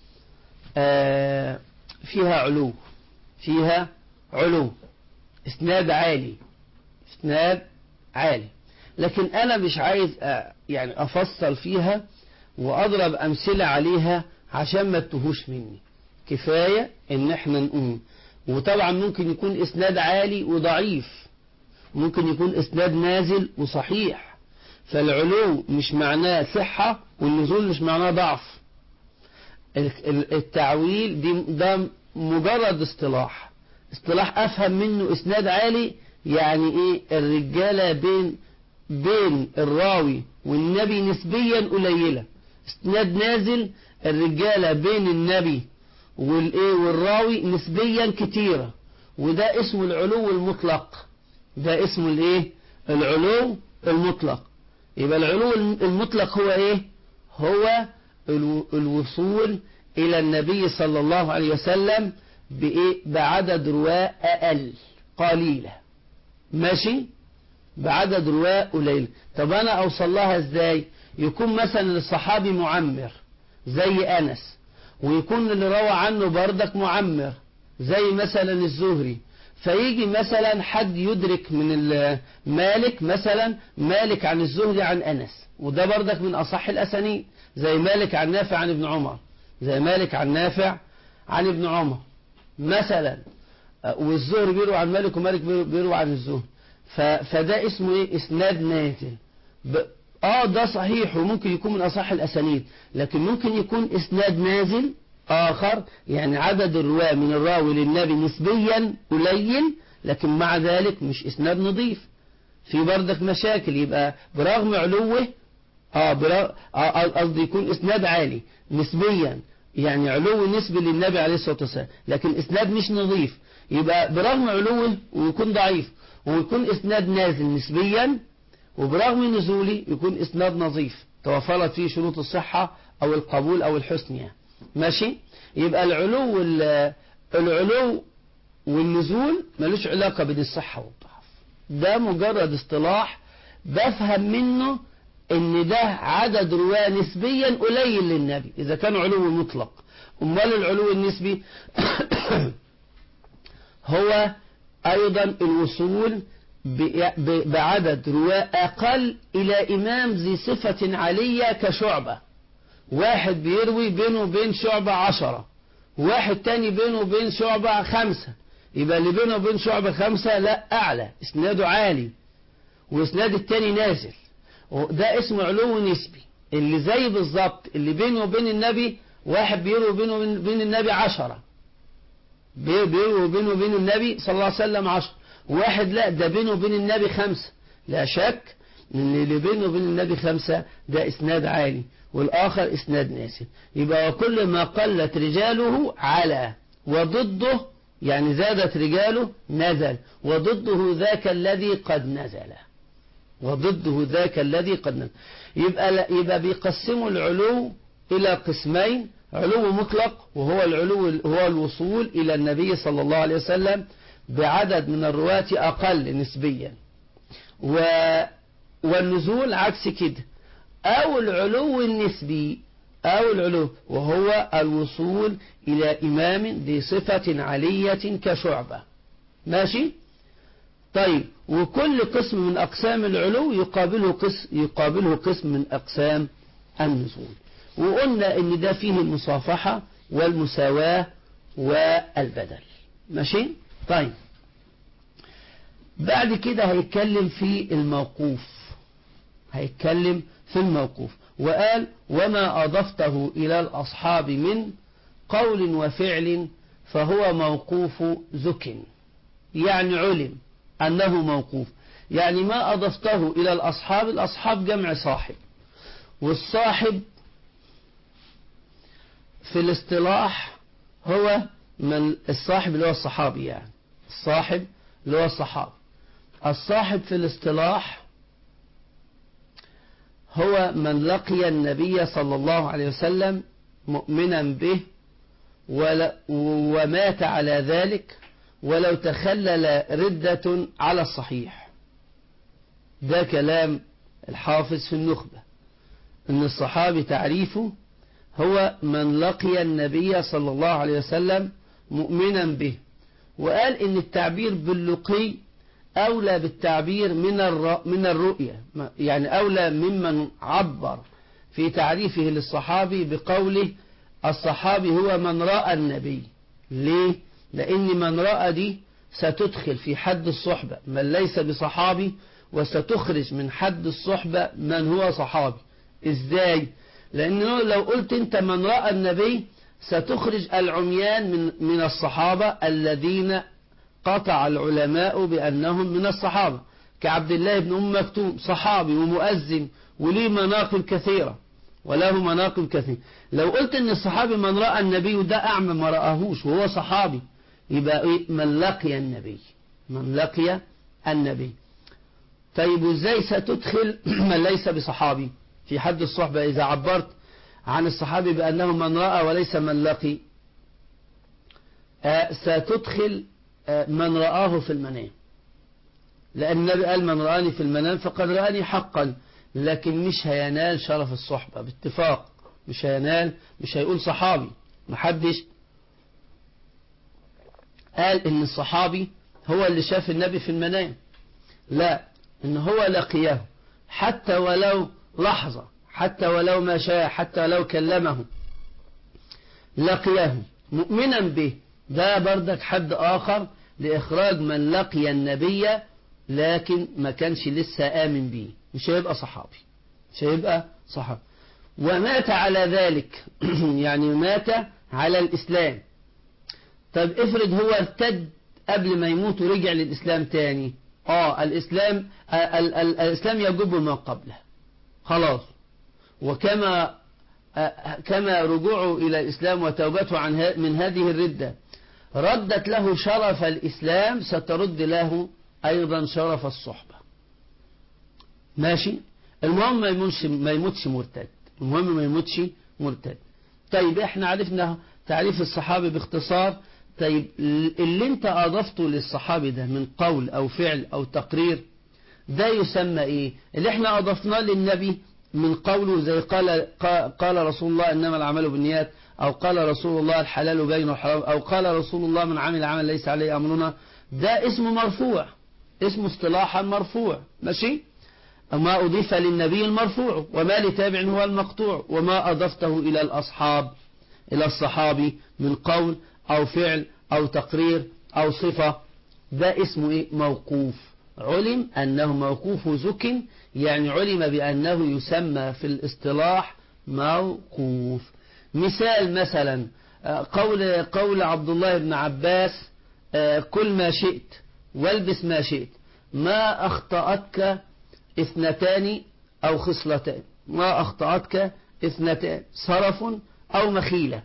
فيها علو فيها علو اسناد عالي اسناد عالي لكن انا مش عايز يعني افصل فيها واضرب امثلة عليها عشان ما تتهوش مني كفاية ان احنا نقوم وطبعا ممكن يكون اسناد عالي وضعيف ممكن يكون اسناد نازل وصحيح فالعلو مش معناه صحة والنزول مش معناه ضعف التعويل دي ده مجرد اصطلاح اصطلاح افهم منه اسناد عالي يعني ايه الرجالة بين بين الراوي والنبي نسبيا قليلة اسناد نازل الرجالة بين النبي والايه والراوي نسبيا كتيرة وده اسمه العلو المطلق ده اسمه الايه العلو المطلق يبقى العلو المطلق هو ايه هو الوصول إلى النبي صلى الله عليه وسلم بإيه؟ بعدد رواة أقل قليلة ماشي بعدد رواة قليل طب أنا أوصل لها إزاي يكون مثلا الصحابي معمر زي أنس ويكون اللي روى عنه بردك معمر زي مثلا الزهري فيجي مثلا حد يدرك من مالك مثلا مالك عن الزهري عن أنس وده بردك من أصح الأسانيد زي مالك عن نافع عن ابن عمر زي مالك عن نافع عن ابن عمر مثلا والزهري بيروى عن مالك ومالك بيروى عن الزهري فده اسمه ايه اسناد نازل اه ده صحيح وممكن يكون من اصح الاسانيد لكن ممكن يكون اسناد نازل اخر يعني عدد الرواه من الراوي للنبي نسبيا قليل لكن مع ذلك مش اسناد نظيف في بردك مشاكل يبقى برغم علوه اه قصدي يكون اسناد عالي نسبيا يعني علو نسبي للنبي عليه الصلاة والسلام لكن اسناد مش نظيف يبقى برغم علوه ويكون ضعيف ويكون اسناد نازل نسبيا وبرغم نزوله يكون اسناد نظيف توفرت فيه شروط الصحة او القبول او الحسن يعني ماشي يبقى العلو العلو والنزول ملوش علاقة بين الصحة والضعف ده مجرد اصطلاح بفهم منه ان ده عدد رواه نسبيا قليل للنبي اذا كان علو مطلق امال العلو النسبي هو ايضا الوصول ب- ب- بعدد رواة أقل إلى إمام ذي صفة عالية كشعبة واحد بيروي بينه وبين شعبة عشرة واحد تاني بينه وبين شعبة خمسة يبقى اللي بينه وبين شعبة خمسة لا أعلى اسناده عالي واسناد التاني نازل ده اسمه علو نسبي اللي زي بالظبط اللي بينه وبين النبي واحد بيروي بينه وبين النبي عشرة بي- بيروي بينه وبين النبي صلى الله عليه وسلم عشرة واحد لا ده بينه وبين النبي خمسة لا شك ان اللي بينه وبين النبي خمسة ده اسناد عالي والاخر اسناد ناسب يبقى وكل ما قلت رجاله على وضده يعني زادت رجاله نزل وضده ذاك الذي قد نزل وضده ذاك الذي قد نزل يبقى لا يبقى بيقسموا العلو إلى قسمين علو مطلق وهو العلو هو الوصول إلى النبي صلى الله عليه وسلم بعدد من الرواة أقل نسبيا و والنزول عكس كده أو العلو النسبي أو العلو وهو الوصول إلى إمام ذي صفة عالية كشعبة ماشي طيب وكل قسم من أقسام العلو يقابله قسم, يقابله قسم من أقسام النزول وقلنا إن ده فيه المصافحة والمساواة والبدل ماشي طيب بعد كده هيتكلم في الموقوف هيتكلم في الموقوف وقال وما أضفته إلى الأصحاب من قول وفعل فهو موقوف زك يعني علم أنه موقوف يعني ما أضفته إلى الأصحاب الأصحاب جمع صاحب والصاحب في الاصطلاح هو من الصاحب اللي هو الصحابي يعني الصاحب اللي هو الصحابي الصاحب في الاصطلاح هو من لقي النبي صلى الله عليه وسلم مؤمنا به ولا ومات على ذلك ولو تخلل ردة على الصحيح ده كلام الحافظ في النخبة ان الصحابي تعريفه هو من لقي النبي صلى الله عليه وسلم مؤمنا به وقال ان التعبير باللقي أولى بالتعبير من من الرؤية يعني أولى ممن عبر في تعريفه للصحابي بقوله الصحابي هو من رأى النبي ليه؟ لأن من رأى دي ستدخل في حد الصحبة من ليس بصحابي وستخرج من حد الصحبة من هو صحابي إزاي؟ لأنه لو قلت أنت من رأى النبي ستخرج العميان من من الصحابة الذين قطع العلماء بأنهم من الصحابة كعبد الله بن أم مكتوم صحابي ومؤذن وليه مناقب كثيرة وله مناقب كثيرة لو قلت ان الصحابي من رأى النبي وده أعمى ما رآهوش وهو صحابي يبقى إيه من لقي النبي من لقي النبي طيب وازاي ستدخل من ليس بصحابي في حد الصحبة إذا عبرت عن الصحابي بأنه من رأى وليس من لقي آه ستدخل من رآه في المنام لأن النبي قال من رآني في المنام فقد رآني حقا لكن مش هينال شرف الصحبة باتفاق مش هينال مش هيقول صحابي محدش قال ان الصحابي هو اللي شاف النبي في المنام لا ان هو لقيه حتى ولو لحظة حتى ولو ما شاء حتى ولو كلمه لقيه مؤمنا به ده بردك حد آخر لإخراج من لقي النبي لكن ما كانش لسه آمن به مش هيبقى صحابي مش هيبقى صحابي ومات على ذلك يعني مات على الإسلام طب افرض هو ارتد قبل ما يموت ورجع للإسلام تاني اه الإسلام ال ال الإسلام يجب ما قبله خلاص وكما كما رجوعه إلى الإسلام وتوبته عن من هذه الردة ردت له شرف الإسلام سترد له أيضا شرف الصحبة ماشي المهم ما يموتش, ما يموتش مرتد المهم ما يموتش مرتد طيب احنا عرفنا تعريف الصحابي باختصار طيب اللي انت أضفته للصحابي ده من قول أو فعل أو تقرير ده يسمى ايه اللي احنا أضفناه للنبي من قوله زي قال قال رسول الله إنما العمل بالنيات أو قال رسول الله الحلال بين الحرام أو قال رسول الله من عمل عمل ليس عليه أمرنا ده اسمه مرفوع اسمه اصطلاحا مرفوع ماشي ما أضيف للنبي المرفوع وما لتابع هو المقطوع وما أضفته إلى الأصحاب إلى الصحابي من قول أو فعل أو تقرير أو صفة ده اسمه إيه؟ موقوف علم أنه موقوف زك يعني علم بأنه يسمى في الاصطلاح موقوف مثال مثلا قول قول عبد الله بن عباس كل ما شئت والبس ما شئت ما أخطأتك اثنتان أو خصلتان ما أخطأتك اثنتان صرف أو مخيلة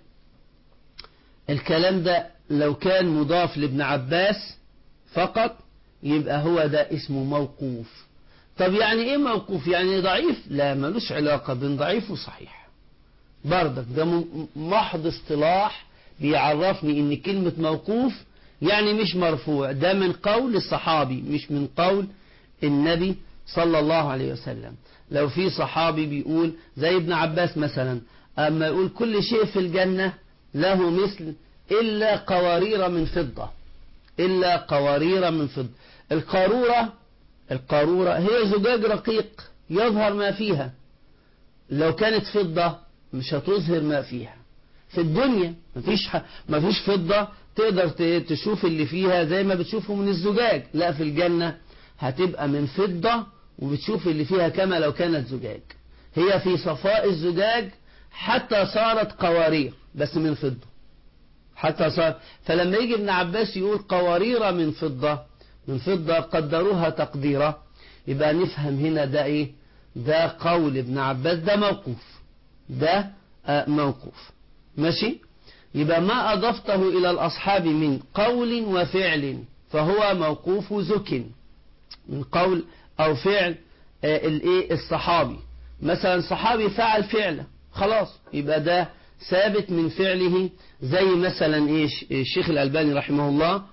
الكلام ده لو كان مضاف لابن عباس فقط يبقى هو ده اسمه موقوف طب يعني ايه موقوف يعني ضعيف لا ملوش علاقة بين ضعيف وصحيح بردك ده محض اصطلاح بيعرفني ان كلمة موقوف يعني مش مرفوع ده من قول الصحابي مش من قول النبي صلى الله عليه وسلم لو في صحابي بيقول زي ابن عباس مثلا أما يقول كل شيء في الجنة له مثل إلا قوارير من فضة إلا قوارير من فضة القارورة القارورة هي زجاج رقيق يظهر ما فيها لو كانت فضة مش هتظهر ما فيها في الدنيا مفيش ح... مفيش فضة تقدر تشوف اللي فيها زي ما بتشوفه من الزجاج لا في الجنة هتبقى من فضة وبتشوف اللي فيها كما لو كانت زجاج هي في صفاء الزجاج حتى صارت قوارير بس من فضة حتى صار فلما يجي ابن عباس يقول قوارير من فضة من فضة قدروها تقديرا يبقى نفهم هنا ده ايه ده قول ابن عباس ده موقوف ده آه موقوف ماشي يبقى ما أضفته إلى الأصحاب من قول وفعل فهو موقوف زك من قول أو فعل آه الايه الصحابي مثلا صحابي فعل فعله خلاص يبقى ده ثابت من فعله زي مثلا ايه الشيخ الألباني رحمه الله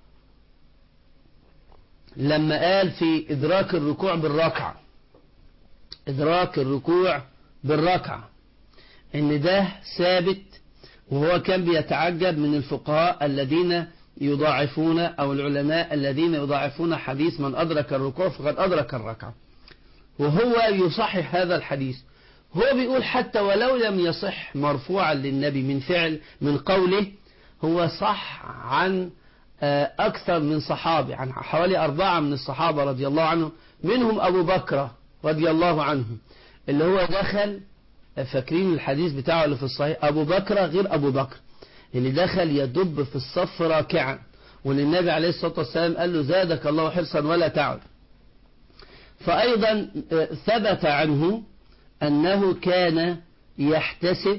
لما قال في إدراك الركوع بالركعة إدراك الركوع بالركعة إن ده ثابت وهو كان بيتعجب من الفقهاء الذين يضاعفون أو العلماء الذين يضاعفون حديث من أدرك الركوع فقد أدرك الركعة وهو يصحح هذا الحديث هو بيقول حتى ولو لم يصح مرفوعا للنبي من فعل من قوله هو صح عن أكثر من صحابي عن حوالي أربعة من الصحابة رضي الله عنهم منهم أبو بكر رضي الله عنه اللي هو دخل فاكرين الحديث بتاعه اللي في الصحيح أبو بكر غير أبو بكر اللي دخل يدب في الصف راكعا والنبي عليه الصلاة والسلام قال له زادك الله حرصا ولا تعد فأيضا ثبت عنه أنه كان يحتسب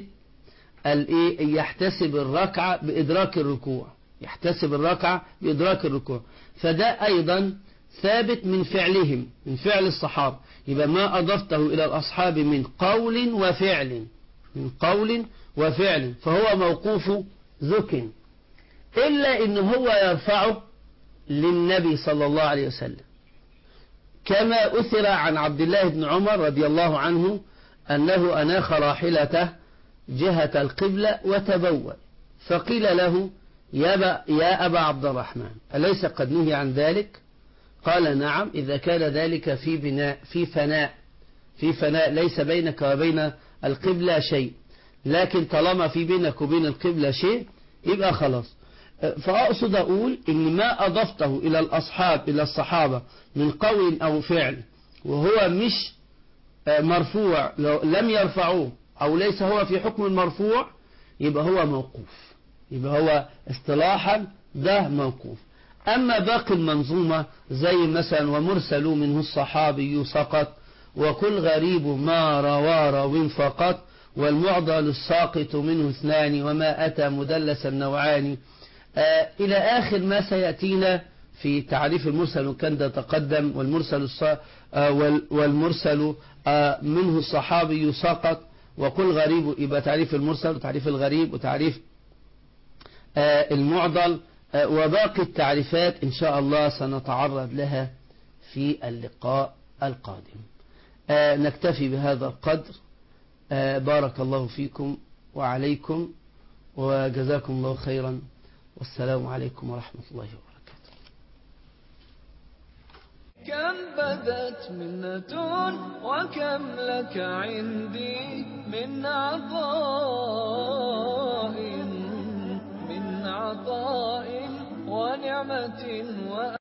يحتسب الركعة بإدراك الركوع يحتسب الركعة بإدراك الركوع فده أيضا ثابت من فعلهم من فعل الصحابة يبقى ما أضفته إلى الأصحاب من قول وفعل من قول وفعل فهو موقوف ذك إلا إن هو يرفعه للنبي صلى الله عليه وسلم كما أثر عن عبد الله بن عمر رضي الله عنه أنه أناخ راحلته جهة القبلة وتبوأ فقيل له يا, يا أبا عبد الرحمن أليس قد نهي عن ذلك قال نعم إذا كان ذلك في بناء في فناء في فناء ليس بينك وبين القبلة شيء لكن طالما في بينك وبين القبلة شيء يبقى خلاص فأقصد أقول إن ما أضفته إلى الأصحاب إلى الصحابة من قول أو فعل وهو مش مرفوع لو لم يرفعوه أو ليس هو في حكم المرفوع يبقى هو موقوف يبقى هو اصطلاحا ده موقوف أما باقي المنظومة زي مثلا ومرسل منه الصحابي سقط وكل غريب ما روى راو فقط والمعضل الساقط منه اثنان وما أتى مدلس النوعان آه إلى آخر ما سيأتينا في تعريف المرسل كان ده تقدم والمرسل الص... آه والمرسل آه منه الصحابي سقط وكل غريب يبقى تعريف المرسل وتعريف الغريب وتعريف المعضل وباقي التعريفات إن شاء الله سنتعرض لها في اللقاء القادم نكتفي بهذا القدر بارك الله فيكم وعليكم وجزاكم الله خيرا والسلام عليكم ورحمة الله وبركاته كم بدت منة وكم لك عندي من عطاء من عطاء ونعمة وأ